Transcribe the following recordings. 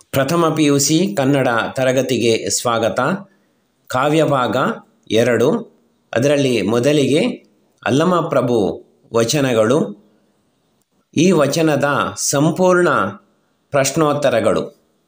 ಪ್ರಥಮ P U C Kannada ತರಗತಿಗೆ ಸ್ವಾಗತ ಕಾವ್ಯಭಾಗ ಎರಡು ಅದರಲ್ಲಿ ಮೊದಲಿಗೆ ಅಲ್ಲಮ ಪ್ರಭು ವಚನಗಳು ಈ ವಚನದ ಸಂಪೂರ್ಣ ಪ್ರಶ್ನೋತ್ತರಗಳು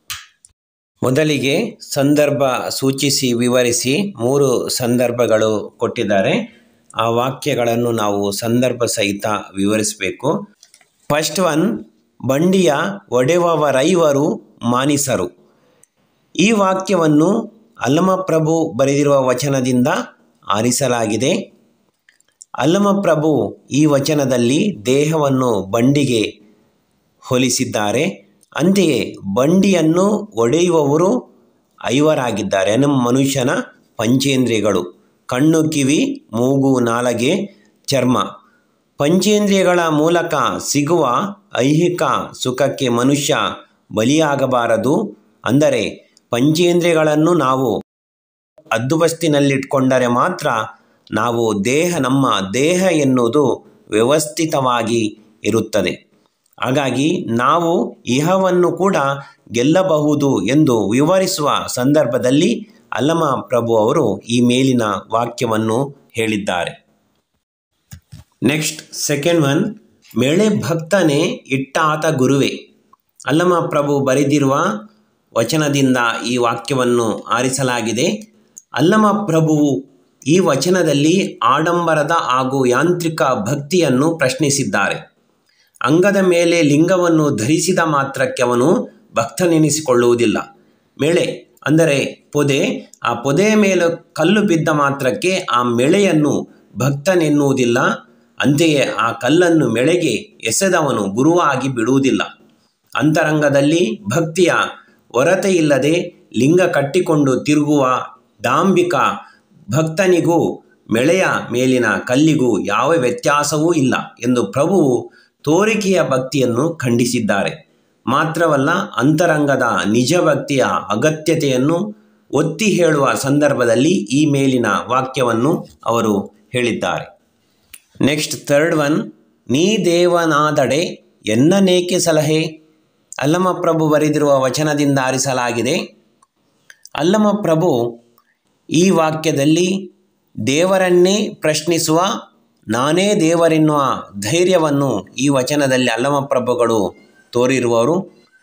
ಮೊದಲಿಗೆ ಸಂದರ್ಭ ಸೂಚಿಸಿ ವಿವರಿಸಿ ಮೂರು ಸಂದರ್ಭಗಳು ಕೊಟ್ಟಿದ್ದಾರೆ ಆ ವಾಕ್ಯಗಳನ್ನು ನಾವು ಸಂದರ್ಭ ಸಹಿತ ವಿವರಿಸಬೇಕು ಫಸ್ಟ್ ಒನ್ ಬಂಡಿಯ ಒಡೆವವರೈವರು ಮಾನಿಸರು ಈ ವಾಕ್ಯವನ್ನು ಅಲ್ಲಮಪ್ರಭು ಬರೆದಿರುವ ವಚನದಿಂದ ಆರಿಸಲಾಗಿದೆ ಅಲ್ಲಮಪ್ರಭು ಈ ವಚನದಲ್ಲಿ ದೇಹವನ್ನು ಬಂಡಿಗೆ ಹೋಲಿಸಿದ್ದಾರೆ ಅಂತೆಯೇ ಬಂಡಿಯನ್ನು ಒಡೆಯುವವರು ಐವರಾಗಿದ್ದಾರೆ ನಮ್ಮ ಮನುಷ್ಯನ ಪಂಚೇಂದ್ರಿಯಗಳು ಕಣ್ಣು ಕಿವಿ ಮೂಗು ನಾಲಗೆ ಚರ್ಮ ಪಂಚೇಂದ್ರಿಯಗಳ ಮೂಲಕ ಸಿಗುವ ಐಹಿಕ ಸುಖಕ್ಕೆ ಮನುಷ್ಯ ಬಲಿಯಾಗಬಾರದು ಅಂದರೆ ಪಂಚೇಂದ್ರಿಯಗಳನ್ನು ನಾವು ಹದ್ದುಬಸ್ತಿನಲ್ಲಿಟ್ಕೊಂಡರೆ ಮಾತ್ರ ನಾವು ದೇಹ ನಮ್ಮ ದೇಹ ಎನ್ನುವುದು ವ್ಯವಸ್ಥಿತವಾಗಿ ಇರುತ್ತದೆ ಹಾಗಾಗಿ ನಾವು ಇಹವನ್ನು ಕೂಡ ಗೆಲ್ಲಬಹುದು ಎಂದು ವಿವರಿಸುವ ಸಂದರ್ಭದಲ್ಲಿ ಅಲ್ಲಮ ಪ್ರಭು ಅವರು ಈ ಮೇಲಿನ ವಾಕ್ಯವನ್ನು ಹೇಳಿದ್ದಾರೆ ನೆಕ್ಸ್ಟ್ ಸೆಕೆಂಡ್ ಒನ್ ಮೇಳೆ ಭಕ್ತನೇ ಇಟ್ಟಾತ ಗುರುವೆ ಅಲ್ಲಮ ಪ್ರಭು ಬರೆದಿರುವ ವಚನದಿಂದ ಈ ವಾಕ್ಯವನ್ನು ಆರಿಸಲಾಗಿದೆ ಅಲ್ಲಮ ಪ್ರಭುವು ಈ ವಚನದಲ್ಲಿ ಆಡಂಬರದ ಹಾಗೂ ಯಾಂತ್ರಿಕ ಭಕ್ತಿಯನ್ನು ಪ್ರಶ್ನಿಸಿದ್ದಾರೆ ಅಂಗದ ಮೇಲೆ ಲಿಂಗವನ್ನು ಧರಿಸಿದ ಮಾತ್ರಕ್ಕೆ ಅವನು ಭಕ್ತನೆನಿಸಿಕೊಳ್ಳುವುದಿಲ್ಲ ಮೇಳೆ ಅಂದರೆ ಪೊದೆ ಆ ಪೊದೆಯ ಮೇಲೆ ಕಲ್ಲು ಬಿದ್ದ ಮಾತ್ರಕ್ಕೆ ಆ ಮೇಳೆಯನ್ನು ಭಕ್ತನೆನ್ನುವುದಿಲ್ಲ ಅಂತೆಯೇ ಆ ಕಲ್ಲನ್ನು ಮೆಳೆಗೆ ಎಸೆದವನು ಗುರುವಾಗಿ ಬಿಡುವುದಿಲ್ಲ ಅಂತರಂಗದಲ್ಲಿ ಭಕ್ತಿಯ ಹೊರತೆಯಿಲ್ಲದೆ ಲಿಂಗ ಕಟ್ಟಿಕೊಂಡು ತಿರುಗುವ ಡಾಂಬಿಕ ಭಕ್ತನಿಗೂ ಮೆಳೆಯ ಮೇಲಿನ ಕಲ್ಲಿಗೂ ಯಾವ ವ್ಯತ್ಯಾಸವೂ ಇಲ್ಲ ಎಂದು ಪ್ರಭುವು ತೋರಿಕೆಯ ಭಕ್ತಿಯನ್ನು ಖಂಡಿಸಿದ್ದಾರೆ ಮಾತ್ರವಲ್ಲ ಅಂತರಂಗದ ನಿಜ ಭಕ್ತಿಯ ಅಗತ್ಯತೆಯನ್ನು ಒತ್ತಿ ಹೇಳುವ ಸಂದರ್ಭದಲ್ಲಿ ಈ ಮೇಲಿನ ವಾಕ್ಯವನ್ನು ಅವರು ಹೇಳಿದ್ದಾರೆ ನೆಕ್ಸ್ಟ್ ಥರ್ಡ್ ಒನ್ ನೀ ದೇವನಾದಡೆ ಎನ್ನನೇಕೆ ಸಲಹೆ ಅಲ್ಲಮ ಪ್ರಭು ಬರೆದಿರುವ ವಚನದಿಂದ ಆರಿಸಲಾಗಿದೆ ಅಲ್ಲಮ ಪ್ರಭು ಈ ವಾಕ್ಯದಲ್ಲಿ ದೇವರನ್ನೇ ಪ್ರಶ್ನಿಸುವ ನಾನೇ ದೇವರೆನ್ನುವ ಧೈರ್ಯವನ್ನು ಈ ವಚನದಲ್ಲಿ ಅಲ್ಲಮ ಪ್ರಭುಗಳು ತೋರಿರುವವರು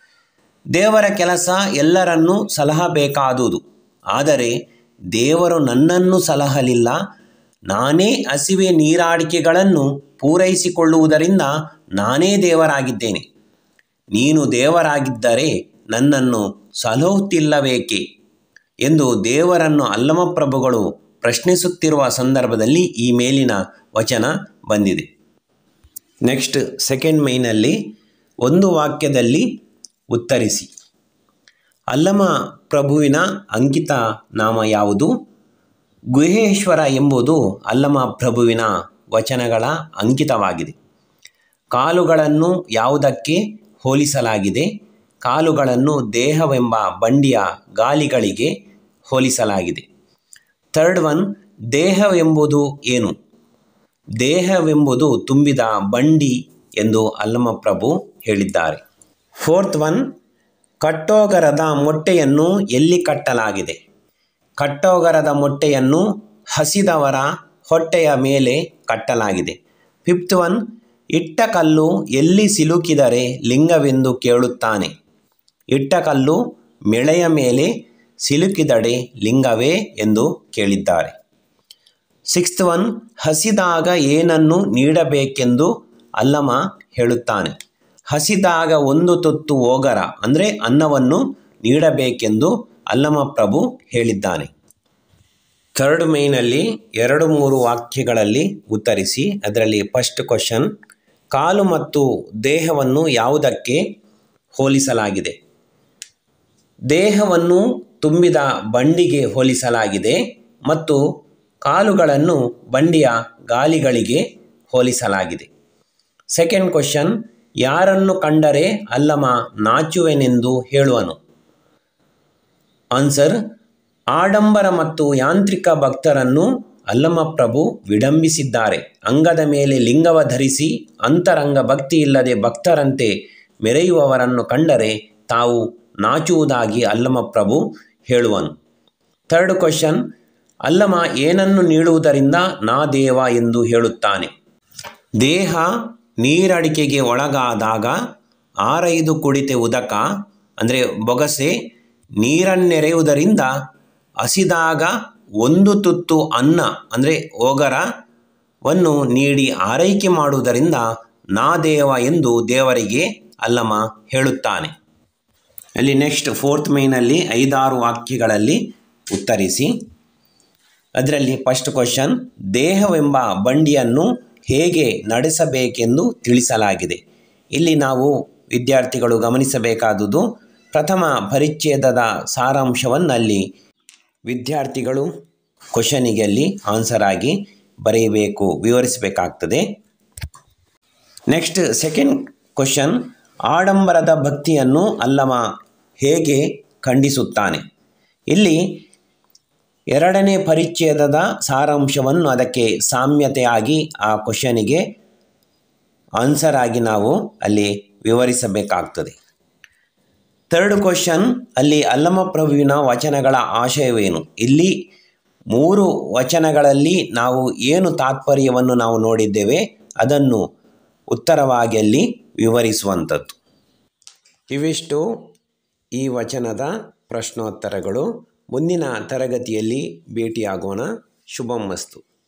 ದೇವರ ಕೆಲಸ ಎಲ್ಲರನ್ನೂ ಸಲಹಬೇಕಾದುದು ಆದರೆ ದೇವರು ನನ್ನನ್ನು ಸಲಹಲಿಲ್ಲ ನಾನೇ ಹಸಿವೆ ನೀರಾಡಿಕೆಗಳನ್ನು ಪೂರೈಸಿಕೊಳ್ಳುವುದರಿಂದ ನಾನೇ ದೇವರಾಗಿದ್ದೇನೆ ನೀನು ದೇವರಾಗಿದ್ದರೆ ನನ್ನನ್ನು ಸಲಹುತ್ತಿಲ್ಲಬೇಕೆ ಎಂದು ದೇವರನ್ನು ಅಲ್ಲಮಪ್ರಭುಗಳು ಪ್ರಶ್ನಿಸುತ್ತಿರುವ ಸಂದರ್ಭದಲ್ಲಿ ಈ ಮೇಲಿನ ವಚನ ಬಂದಿದೆ ನೆಕ್ಸ್ಟ್ ಸೆಕೆಂಡ್ ಮೈನಲ್ಲಿ ಒಂದು ವಾಕ್ಯದಲ್ಲಿ ಉತ್ತರಿಸಿ ಅಲ್ಲಮ ಪ್ರಭುವಿನ ಅಂಕಿತ ನಾಮ ಯಾವುದು ಗುಹೇಶ್ವರ ಎಂಬುದು ಅಲ್ಲಮ ಪ್ರಭುವಿನ ವಚನಗಳ ಅಂಕಿತವಾಗಿದೆ ಕಾಲುಗಳನ್ನು ಯಾವುದಕ್ಕೆ ಹೋಲಿಸಲಾಗಿದೆ ಕಾಲುಗಳನ್ನು ದೇಹವೆಂಬ ಬಂಡಿಯ ಗಾಲಿಗಳಿಗೆ ಹೋಲಿಸಲಾಗಿದೆ ಥರ್ಡ್ ಒನ್ ದೇಹವೆಂಬುದು ಏನು ದೇಹವೆಂಬುದು ತುಂಬಿದ ಬಂಡಿ ಎಂದು ಅಲ್ಲಮ ಪ್ರಭು ಹೇಳಿದ್ದಾರೆ ಫೋರ್ತ್ ಒನ್ ಕಟ್ಟೋಗರದ ಮೊಟ್ಟೆಯನ್ನು ಎಲ್ಲಿ ಕಟ್ಟಲಾಗಿದೆ ಕಟ್ಟೋಗರದ ಮೊಟ್ಟೆಯನ್ನು ಹಸಿದವರ ಹೊಟ್ಟೆಯ ಮೇಲೆ ಕಟ್ಟಲಾಗಿದೆ ಫಿಫ್ತ್ ಒನ್ ಇಟ್ಟ ಕಲ್ಲು ಎಲ್ಲಿ ಸಿಲುಕಿದರೆ ಲಿಂಗವೆಂದು ಕೇಳುತ್ತಾನೆ ಇಟ್ಟ ಕಲ್ಲು ಮೆಳೆಯ ಮೇಲೆ ಸಿಲುಕಿದಡೆ ಲಿಂಗವೇ ಎಂದು ಕೇಳಿದ್ದಾರೆ ಸಿಕ್ಸ್ತ್ ಒನ್ ಹಸಿದಾಗ ಏನನ್ನು ನೀಡಬೇಕೆಂದು ಅಲ್ಲಮ ಹೇಳುತ್ತಾನೆ ಹಸಿದಾಗ ಒಂದು ತುತ್ತು ಓಗರ ಅಂದರೆ ಅನ್ನವನ್ನು ನೀಡಬೇಕೆಂದು ಅಲ್ಲಮ ಪ್ರಭು ಹೇಳಿದ್ದಾನೆ ಥರ್ಡ್ ಮೈನಲ್ಲಿ ಎರಡು ಮೂರು ವಾಕ್ಯಗಳಲ್ಲಿ ಉತ್ತರಿಸಿ ಅದರಲ್ಲಿ ಫಸ್ಟ್ ಕ್ವಶನ್ ಕಾಲು ಮತ್ತು ದೇಹವನ್ನು ಯಾವುದಕ್ಕೆ ಹೋಲಿಸಲಾಗಿದೆ ದೇಹವನ್ನು ತುಂಬಿದ ಬಂಡಿಗೆ ಹೋಲಿಸಲಾಗಿದೆ ಮತ್ತು ಕಾಲುಗಳನ್ನು ಬಂಡಿಯ ಗಾಲಿಗಳಿಗೆ ಹೋಲಿಸಲಾಗಿದೆ ಸೆಕೆಂಡ್ ಕ್ವಶನ್ ಯಾರನ್ನು ಕಂಡರೆ ಅಲ್ಲಮ ನಾಚುವೆನೆಂದು ಹೇಳುವನು ಆನ್ಸರ್ ಆಡಂಬರ ಮತ್ತು ಯಾಂತ್ರಿಕ ಭಕ್ತರನ್ನು ಅಲ್ಲಮ ಪ್ರಭು ವಿಡಂಬಿಸಿದ್ದಾರೆ ಅಂಗದ ಮೇಲೆ ಲಿಂಗವ ಧರಿಸಿ ಅಂತರಂಗ ಭಕ್ತಿ ಇಲ್ಲದೆ ಭಕ್ತರಂತೆ ಮೆರೆಯುವವರನ್ನು ಕಂಡರೆ ತಾವು ನಾಚುವುದಾಗಿ ಅಲ್ಲಮ ಪ್ರಭು ಹೇಳುವನು ಥರ್ಡ್ ಕ್ವಶನ್ ಅಲ್ಲಮ ಏನನ್ನು ನೀಡುವುದರಿಂದ ನಾ ದೇವ ಎಂದು ಹೇಳುತ್ತಾನೆ ದೇಹ ನೀರಡಿಕೆಗೆ ಒಳಗಾದಾಗ ಆರೈದು ಕುಡಿತೆ ಉದಕ ಅಂದರೆ ಬೊಗಸೆ ನೀರನ್ನೆರೆಯುವುದರಿಂದ ಹಸಿದಾಗ ಒಂದು ತುತ್ತು ಅನ್ನ ಅಂದರೆ ಒಗರವನ್ನು ನೀಡಿ ಆರೈಕೆ ಮಾಡುವುದರಿಂದ ನಾ ದೇವ ಎಂದು ದೇವರಿಗೆ ಅಲ್ಲಮ ಹೇಳುತ್ತಾನೆ ಅಲ್ಲಿ ನೆಕ್ಸ್ಟ್ ಫೋರ್ತ್ ಮೈನಲ್ಲಿ ಐದಾರು ವಾಕ್ಯಗಳಲ್ಲಿ ಉತ್ತರಿಸಿ ಅದರಲ್ಲಿ ಫಸ್ಟ್ ಕ್ವಶನ್ ದೇಹವೆಂಬ ಬಂಡಿಯನ್ನು ಹೇಗೆ ನಡೆಸಬೇಕೆಂದು ತಿಳಿಸಲಾಗಿದೆ ಇಲ್ಲಿ ನಾವು ವಿದ್ಯಾರ್ಥಿಗಳು ಗಮನಿಸಬೇಕಾದುದು ಪ್ರಥಮ ಪರಿಚ್ಛೇದದ ಸಾರಾಂಶವನ್ನು ಅಲ್ಲಿ ವಿದ್ಯಾರ್ಥಿಗಳು ಕ್ವಶನಿಗೆ ಅಲ್ಲಿ ಆನ್ಸರ್ ಆಗಿ ಬರೆಯಬೇಕು ವಿವರಿಸಬೇಕಾಗ್ತದೆ ನೆಕ್ಸ್ಟ್ ಸೆಕೆಂಡ್ ಕ್ವಶನ್ ಆಡಂಬರದ ಭಕ್ತಿಯನ್ನು ಅಲ್ಲಮ ಹೇಗೆ ಖಂಡಿಸುತ್ತಾನೆ ಇಲ್ಲಿ ಎರಡನೇ ಪರಿಚ್ಛೇದದ ಸಾರಾಂಶವನ್ನು ಅದಕ್ಕೆ ಸಾಮ್ಯತೆಯಾಗಿ ಆ ಕ್ವಶನಿಗೆ ಆನ್ಸರ್ ಆಗಿ ನಾವು ಅಲ್ಲಿ ವಿವರಿಸಬೇಕಾಗ್ತದೆ ಥರ್ಡ್ ಕ್ವಶನ್ ಅಲ್ಲಿ ಅಲ್ಲಮ ಪ್ರಭುವಿನ ವಚನಗಳ ಆಶಯವೇನು ಇಲ್ಲಿ ಮೂರು ವಚನಗಳಲ್ಲಿ ನಾವು ಏನು ತಾತ್ಪರ್ಯವನ್ನು ನಾವು ನೋಡಿದ್ದೇವೆ ಅದನ್ನು ಉತ್ತರವಾಗಿ ಅಲ್ಲಿ ವಿವರಿಸುವಂಥದ್ದು ಇವಿಷ್ಟು ಈ ವಚನದ ಪ್ರಶ್ನೋತ್ತರಗಳು ಮುಂದಿನ ತರಗತಿಯಲ್ಲಿ ಭೇಟಿಯಾಗೋಣ ಶುಭಂ ಮಸ್ತು